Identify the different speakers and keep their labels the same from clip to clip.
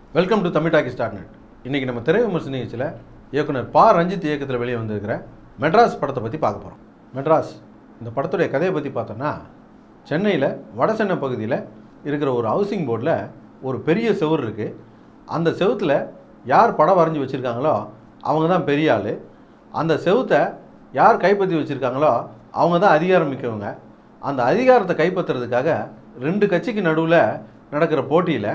Speaker 1: welcome to Tamil talkie star net இன்றைக்கி நம்ம திரை விமர்சன நிகழ்ச்சியில் இயக்குனர் பா ரஞ்சித் இயக்கத்தில் வெளியே வந்திருக்கிற மெட்ராஸ் படத்தை பற்றி பார்க்க போகிறோம் மெட்ராஸ் இந்த படத்துடைய கதையை பற்றி பார்த்தோன்னா சென்னையில் வடசென்னை பகுதியில் இருக்கிற ஒரு ஹவுசிங் போர்டில் ஒரு பெரிய செவுரு இருக்குது அந்த செவுத்தில் யார் படம் வரைஞ்சி வச்சுருக்காங்களோ அவங்க தான் பெரிய ஆள் அந்த செவுத்தை யார் கைப்பற்றி வச்சுருக்காங்களோ அவங்க தான் அதிகாரம் மிக்கவங்க அந்த அதிகாரத்தை கைப்பற்றுறதுக்காக ரெண்டு கட்சிக்கு நடுவில் நடக்கிற போட்டியில்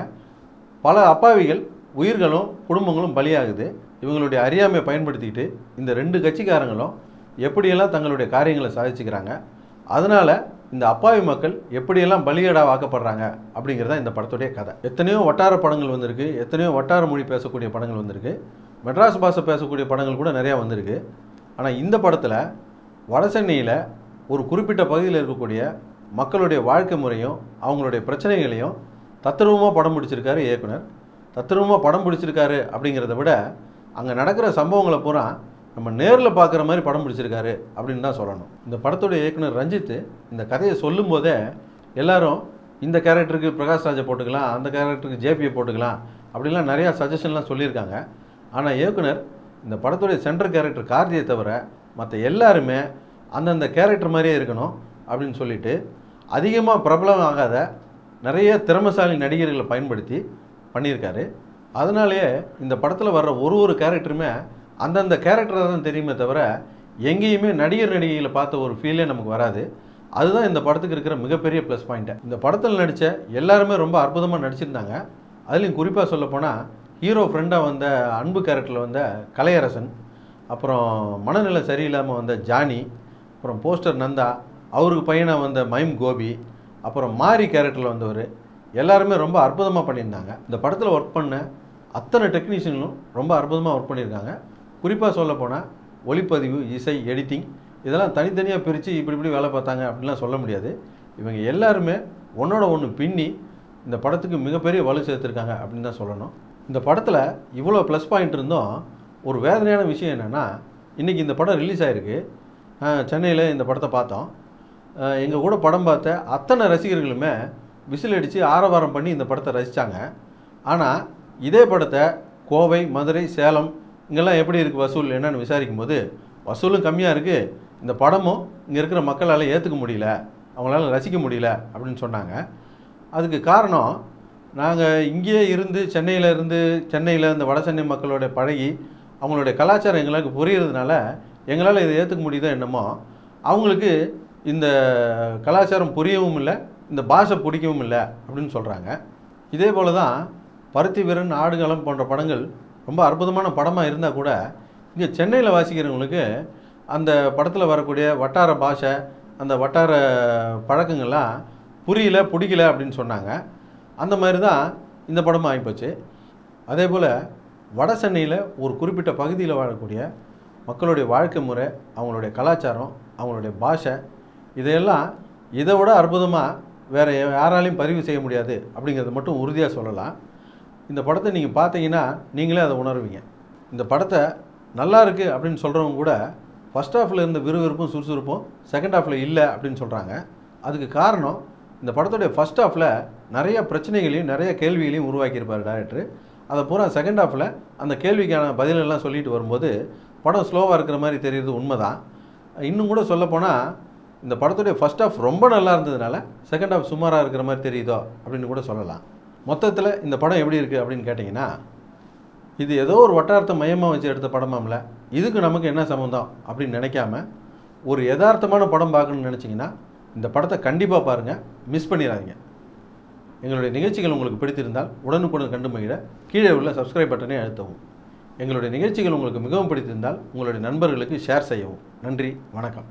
Speaker 1: பல அப்பாவிகள் உயிர்களும் குடும்பங்களும் பலியாகுது இவங்களுடைய அறியாமையை பயன்படுத்திக்கிட்டு இந்த ரெண்டு கட்சிக்காரங்களும் எப்படியெல்லாம் தங்களுடைய காரியங்களை சாதிச்சுக்கிறாங்க அதனால் இந்த அப்பாவி மக்கள் எப்படியெல்லாம் பலியடாக வாக்கப்படுறாங்க அப்படிங்கிறது தான் இந்த படத்துடைய கதை எத்தனையோ வட்டார படங்கள் வந்திருக்கு எத்தனையோ வட்டார மொழி பேசக்கூடிய படங்கள் வந்திருக்கு மெட்ராஸ் பாஷை பேசக்கூடிய படங்கள் கூட நிறையா வந்திருக்கு ஆனால் இந்த படத்தில் வடசென்னையில் ஒரு குறிப்பிட்ட பகுதியில் இருக்கக்கூடிய மக்களுடைய வாழ்க்கை முறையும் அவங்களுடைய பிரச்சனைகளையும் தத்ரூபமாக படம் பிடிச்சிருக்காரு இயக்குனர் தத்ரூபமாக படம் பிடிச்சிருக்காரு அப்படிங்கிறத விட அங்கே நடக்கிற சம்பவங்களை பூரா நம்ம நேரில் பார்க்குற மாதிரி படம் பிடிச்சிருக்காரு அப்படின்னு தான் சொல்லணும் இந்த படத்துடைய இயக்குனர் ரஞ்சித் இந்த கதையை சொல்லும்போதே எல்லாரும் இந்த கேரக்டருக்கு பிரகாஷ் ராஜை போட்டுக்கலாம் அந்த கேரக்டருக்கு ஜேபியை போட்டுக்கலாம் அப்படிலாம் நிறையா சஜஷன்லாம் சொல்லியிருக்காங்க ஆனால் இயக்குனர் இந்த படத்துடைய சென்ட்ரல் கேரக்டர் கார்த்தியை தவிர மற்ற எல்லாருமே அந்தந்த கேரக்டர் மாதிரியே இருக்கணும் அப்படின்னு சொல்லிட்டு அதிகமாக பிரபலம் ஆகாத நிறைய திறமசாலி நடிகர்களை பயன்படுத்தி பண்ணியிருக்காரு அதனாலேயே இந்த படத்தில் வர்ற ஒரு ஒரு கேரக்டருமே அந்தந்த கேரக்டராக தான் தெரியுமே தவிர எங்கேயுமே நடிகர் நடிகைகளை பார்த்த ஒரு ஃபீலே நமக்கு வராது அதுதான் இந்த படத்துக்கு இருக்கிற மிகப்பெரிய ப்ளஸ் பாயிண்ட்டு இந்த படத்தில் நடித்த எல்லாருமே ரொம்ப அற்புதமாக நடிச்சிருந்தாங்க அதுலேயும் குறிப்பாக சொல்லப்போனால் ஹீரோ ஃப்ரெண்டாக வந்த அன்பு கேரக்டரில் வந்த கலையரசன் அப்புறம் மனநிலை சரியில்லாமல் வந்த ஜானி அப்புறம் போஸ்டர் நந்தா அவருக்கு பையனாக வந்த மைம் கோபி அப்புறம் மாரி கேரக்டரில் வந்தவர் எல்லாருமே ரொம்ப அற்புதமாக பண்ணியிருந்தாங்க இந்த படத்தில் ஒர்க் பண்ண அத்தனை டெக்னீஷியனும் ரொம்ப அற்புதமாக ஒர்க் பண்ணியிருக்காங்க குறிப்பாக சொல்லப்போனால் ஒளிப்பதிவு இசை எடிட்டிங் இதெல்லாம் தனித்தனியாக பிரித்து இப்படி இப்படி வேலை பார்த்தாங்க அப்படின்லாம் சொல்ல முடியாது இவங்க எல்லாருமே ஒன்றோட ஒன்று பின்னி இந்த படத்துக்கு மிகப்பெரிய வலு சேர்த்துருக்காங்க அப்படின்னு தான் சொல்லணும் இந்த படத்தில் இவ்வளோ ப்ளஸ் பாயிண்ட் இருந்தும் ஒரு வேதனையான விஷயம் என்னென்னா இன்றைக்கி இந்த படம் ரிலீஸ் ஆகிருக்கு சென்னையில் இந்த படத்தை பார்த்தோம் எங்கள் கூட படம் பார்த்த அத்தனை ரசிகர்களுமே விசில் அடித்து ஆரவாரம் பண்ணி இந்த படத்தை ரசித்தாங்க ஆனால் இதே படத்தை கோவை மதுரை சேலம் இங்கெல்லாம் எப்படி இருக்குது வசூல் என்னன்னு விசாரிக்கும் போது வசூலும் கம்மியாக இருக்குது இந்த படமும் இங்கே இருக்கிற மக்களால் ஏற்றுக்க முடியல அவங்களால ரசிக்க முடியல அப்படின்னு சொன்னாங்க அதுக்கு காரணம் நாங்கள் இங்கேயே இருந்து சென்னையில் இருந்து சென்னையில் இந்த வட சென்னை மக்களோட பழகி அவங்களுடைய கலாச்சாரம் எங்களுக்கு புரியறதுனால எங்களால் இதை ஏற்றுக்க முடியுதோ என்னமோ அவங்களுக்கு இந்த கலாச்சாரம் புரியவும் இல்லை இந்த பாஷை பிடிக்கவும் இல்லை அப்படின்னு சொல்கிறாங்க இதே போல் தான் பருத்தி வீரன் ஆடுகளம் போன்ற படங்கள் ரொம்ப அற்புதமான படமாக இருந்தால் கூட இங்கே சென்னையில் வாசிக்கிறவங்களுக்கு அந்த படத்தில் வரக்கூடிய வட்டார பாஷை அந்த வட்டார பழக்கங்கள்லாம் புரியல பிடிக்கல அப்படின்னு சொன்னாங்க அந்த மாதிரி தான் இந்த படமும் ஆகிப்போச்சு அதே போல் வட சென்னையில் ஒரு குறிப்பிட்ட பகுதியில் வாழக்கூடிய மக்களுடைய வாழ்க்கை முறை அவங்களுடைய கலாச்சாரம் அவங்களுடைய பாஷை இதையெல்லாம் இதை விட அற்புதமாக வேறு யாராலையும் பதிவு செய்ய முடியாது அப்படிங்கிறத மட்டும் உறுதியாக சொல்லலாம் இந்த படத்தை நீங்கள் பார்த்தீங்கன்னா நீங்களே அதை உணர்வீங்க இந்த படத்தை நல்லா இருக்குது அப்படின்னு சொல்கிறவங்க கூட ஃபஸ்ட் ஹாஃபில் இருந்த விறுவிறுப்பும் சுறுசுறுப்பும் செகண்ட் ஹாஃபில் இல்லை அப்படின்னு சொல்கிறாங்க அதுக்கு காரணம் இந்த படத்துடைய ஃபஸ்ட் ஹாஃபில் நிறைய பிரச்சனைகளையும் நிறைய கேள்விகளையும் உருவாக்கியிருப்பார் டேரக்டர் அதை பூரா செகண்ட் ஹாஃபில் அந்த கேள்விக்கான பதிலெல்லாம் சொல்லிட்டு வரும்போது படம் ஸ்லோவாக இருக்கிற மாதிரி தெரியுறது உண்மைதான் இன்னும் கூட சொல்லப்போனால் இந்த படத்துடைய ஃபஸ்ட் ஹாஃப் ரொம்ப நல்லா இருந்ததுனால செகண்ட் ஹாஃப் சுமாராக இருக்கிற மாதிரி தெரியுதோ அப்படின்னு கூட சொல்லலாம் மொத்தத்தில் இந்த படம் எப்படி இருக்குது அப்படின்னு கேட்டிங்கன்னா இது ஏதோ ஒரு வட்டாரத்தை மையமாக வச்சு எடுத்த படமாம்ல இதுக்கு நமக்கு என்ன சம்மந்தம் அப்படின்னு நினைக்காம ஒரு யதார்த்தமான படம் பார்க்கணும்னு நினச்சிங்கன்னா இந்த படத்தை கண்டிப்பாக பாருங்கள் மிஸ் பண்ணிடாதீங்க எங்களுடைய நிகழ்ச்சிகள் உங்களுக்கு பிடித்திருந்தால் உடனுக்குடன் கண்டு மகிழ கீழே உள்ள சப்ஸ்கிரைப் பட்டனை அழுத்தவும் எங்களுடைய நிகழ்ச்சிகள் உங்களுக்கு மிகவும் பிடித்திருந்தால் உங்களுடைய நண்பர்களுக்கு ஷேர் செய்யவும் நன்றி வணக்கம்